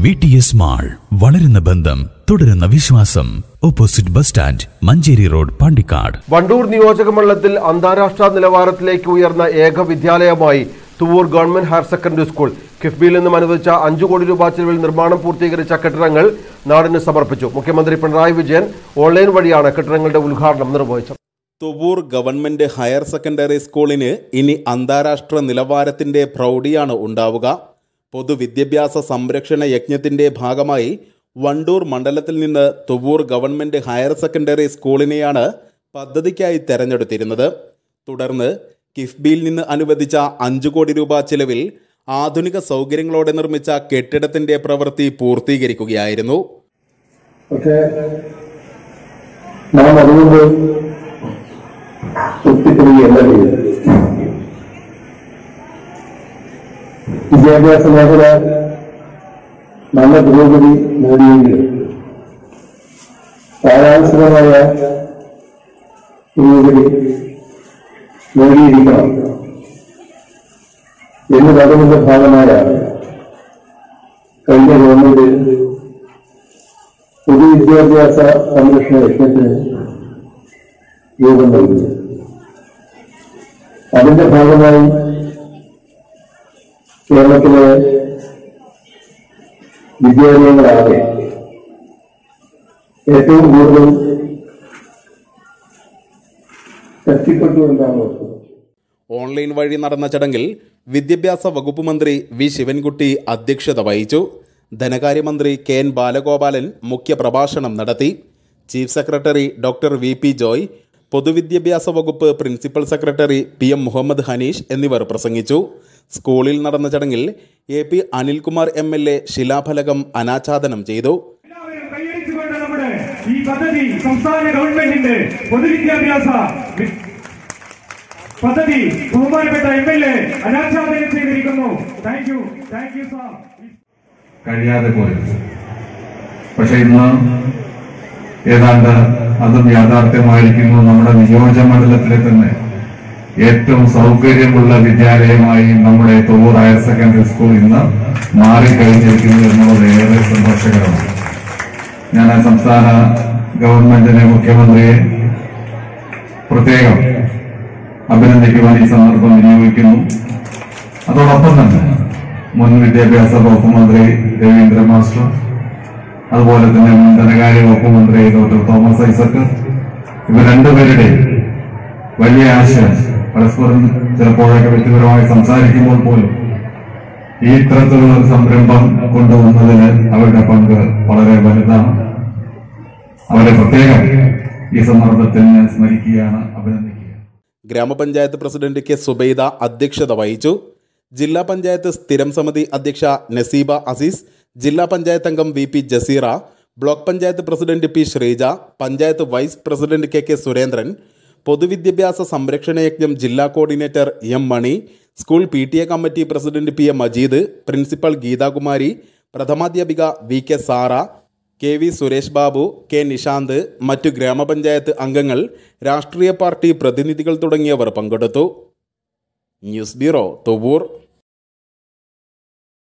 V T S mall വളരുന്ന ബന്ധം തുടരുന്ന വിശ്വാസം opposite bus stand Manjeri road Pandikkad Wandoor നിയോജക മണ്ഡലത്തിൽ അന്താരാഷ്ട്ര നിലവാരത്തിലേക്ക് ഉയർന്ന ഏക വിദ്യാലയമായി Thuvvur government higher secondary school കിഫ്ബിയിൽ നിന്നും അനുവദിച്ച അഞ്ചു കോടി രൂപ ചെലവിൽ നിർമ്മാണം പൂർത്തീകരിച്ച കെട്ടിടങ്ങൾ നാടിന് സമർപ്പിച്ചു മുഖ്യമന്ത്രി പിണറായി വിജയൻ ഓൺലൈൻ വഴിയാണ് കെട്ടിടങ്ങളുടെ ഉദ്ഘാടനം നിർവഹിച്ചത് തുവൂർ ഗവൺമെന്റ് ഹയർ സെക്കൻഡറി സ്കൂളിന് ഇനി അന്താരാഷ്ട്ര നിലവാരത്തിന്റെ പ്രൗഢിയാണ് ഉണ്ടാവുക പൊതുവിദ്യാഭ്യാസ സംരക്ഷണ യജ്ഞത്തിന്റെ ഭാഗമായി വണ്ടൂർ മണ്ഡലത്തിൽ നിന്ന് തുവൂർ ഗവൺമെന്റ് ഹയർ സെക്കൻഡറി സ്കൂളിനെയാണ് പദ്ധതിക്കായി തെരഞ്ഞെടുത്തിരുന്നത് തുടർന്ന് കിഫ്ബിയിൽ നിന്ന് അനുവദിച്ച അഞ്ചു കോടി രൂപ ചിലവിൽ ആധുനിക സൗകര്യങ്ങളോടെ നിർമ്മിച്ച കെട്ടിടത്തിന്റെ പ്രവൃത്തി പൂർത്തീകരിക്കുകയായിരുന്നു പക്ഷേ നാം അതുകൊണ്ട് തൃപ്തിപ്പെടുകയല്ല ചെയ്യുന്നത് വിദ്യാഭ്യാസ മേഖല നല്ല പുരോഗതി നേടിയെങ്കിലും കാലാനുസൃതമായ പുരോഗതി നേടിയിരിക്കണം എന്നത് അതിന്റെ ഭാഗമായാണ് കഴിഞ്ഞ ഗവൺമെന്റ് പൊതുവിദ്യാഭ്യാസ സംരക്ഷണ യജ്ഞത്തിന് രൂപം നൽകി അതിന്റെ ഭാഗമായി കേരളത്തിലെ വിദ്യാലയങ്ങളാകെ ഏറ്റവും കൂടുതൽ ശക്തിപ്പെട്ടു എന്നാണ് വസ്തുത ഓൺലൈൻ വഴി നടന്ന ചടങ്ങിൽ വിദ്യാഭ്യാസ വകുപ്പ് മന്ത്രി വി ശിവൻകുട്ടി അധ്യക്ഷത വഹിച്ചു ധനകാര്യമന്ത്രി കെ എൻ ബാലഗോപാലൻ മുഖ്യപ്രഭാഷണം നടത്തി chief secretary doctor V P Joy പൊതുവിദ്യാഭ്യാസ വകുപ്പ് principal secretary P M Muhammad Hanish എന്നിവർ പ്രസംഗിച്ചു സ്കൂളിൽ നടന്ന ചടങ്ങിൽ A P Anilkumar M L A ശിലാഫലകം അനാച്ഛാദനം ചെയ്തു എല്ലാവരും കൈയടിച്ചുകൊണ്ട് നമ്മുടെ ഈ പദ്ധതി സംസ്ഥാന ഗവൺമെന്റിന്റെ പൊതുവിദ്യാഭ്യാസ വി- പദ്ധതി ബഹുമാനപ്പെട്ട എം എൽ എ അനാച്ഛാദനം ചെയ്തിരിക്കുന്നു thank you thank you sir കഴിയാതെ പോയത് പക്ഷെ ഇന്ന് ഏതാണ്ട് അതും യാഥാർത്ഥ്യമായിരിക്കുന്നു നമ്മുടെ നിയോജക മണ്ഡലത്തിലെ തന്നെ ഏറ്റവും സൗകര്യമുള്ള വിദ്യാലയമായി നമ്മുടെ തൊവൂർ ഹയർ സെക്കൻഡറി സ്കൂൾ ഇന്ന് മാറിക്കഴിഞ്ഞിരിക്കുന്നു എന്നുള്ളത് ഏറെ സന്തോഷകരമാണ് ഞാൻ ആ സംസ്ഥാന ഗവൺമെന്റിനെ മുഖ്യമന്ത്രിയെ പ്രത്യേകം അഭിനന്ദിക്കുവാൻ ഈ സന്ദർഭം വിനിയോഗിക്കുന്നു അതോടൊപ്പം തന്നെ മുൻ വിദ്യാഭ്യാസ വകുപ്പ് മന്ത്രി രവീന്ദ്ര മാസ്റ്റർ അതുപോലെ തന്നെ മുൻ ധനകാര്യ വകുപ്പ് മന്ത്രി ഡോക്ടർ തോമസ് ഐസക് ഇവർ രണ്ടുപേരുടെയും വലിയ ആശയം പരസ്പരം ചിലപ്പോഴൊക്കെ വ്യക്തിപരമായി സംസാരിക്കുമ്പോൾ പോലും ഈ ഇത്തരത്തിലുള്ള ഒരു സംരംഭം കൊണ്ടുവന്നതിന് അവരുടെ പങ്ക് വളരെ വലുതാണ് അവരെ പ്രത്യേകം ഈ സന്ദർഭത്തിൽ ഞാൻ സ്മരിക്കുകയാണ് അഭിനന്ദിക്കുക ഗ്രാമപഞ്ചായത്ത് പ്രസിഡന്റ് കെ സുബൈദ അധ്യക്ഷത വഹിച്ചു ജില്ലാ പഞ്ചായത്ത് സ്ഥിരം സമിതി അധ്യക്ഷ നസീബ അസീസ് ജില്ലാ പഞ്ചായത്ത് അംഗം V P Jaseera block panchayat president P Sreeja panchayat vice president K K Surendran പൊതുവിദ്യാഭ്യാസ സംരക്ഷണ യജ്ഞം ജില്ലാ coordinator M Mani school P T A committee president P M Majeed principal Geethakumari പ്രഥമാധ്യാപിക V K Sara K V Suresh Babu K Nishanth മറ്റു ഗ്രാമപഞ്ചായത്ത് അംഗങ്ങൾ രാഷ്ട്രീയ പാർട്ടി പ്രതിനിധികൾ തുടങ്ങിയവർ പങ്കെടുത്തു ന്യൂസ് ബ്യൂറോ തുവൂർ